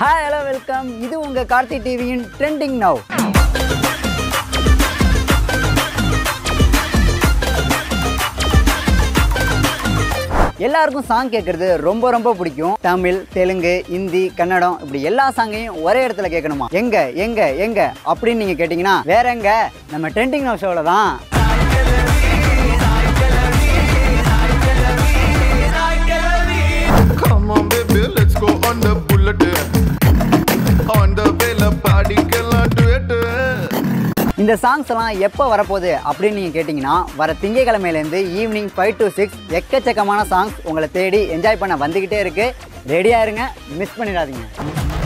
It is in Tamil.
ஹாய் ஹலோ வெல்கம் இது உங்க கார்த்தி டிவியின் ட்ரெண்டிங் நவ் எல்லாருக்கும் சாங் கேட்குறது ரொம்ப ரொம்ப பிடிக்கும் தமிழ் தெலுங்கு ஹிந்தி கன்னடம் இப்படி எல்லா சாங்கையும் ஒரே இடத்துல கேட்கணுமா எங்க எங்க எங்க அப்படின்னு நீங்க கேட்டிங்கன்னா வேற எங்க நம்ம ட்ரெண்டிங் நவ் ஷோவில் தான் Come on, baby, let's go on the bullet. On the way, la party, killer, do it. இந்த சாங்ஸ் எல்லாம் எப்போ வரப்போகுது அப்படின்னு நீங்கள் கேட்டிங்கன்னா வர திங்கக்கிழமையிலேருந்து ஈவினிங் ஃபைவ் டு சிக்ஸ் எக்கச்சக்கமான சாங்ஸ் உங்களை தேடி என்ஜாய் பண்ண வந்துக்கிட்டே இருக்குது ரெடியாக இருங்க மிஸ் பண்ணிடாதீங்க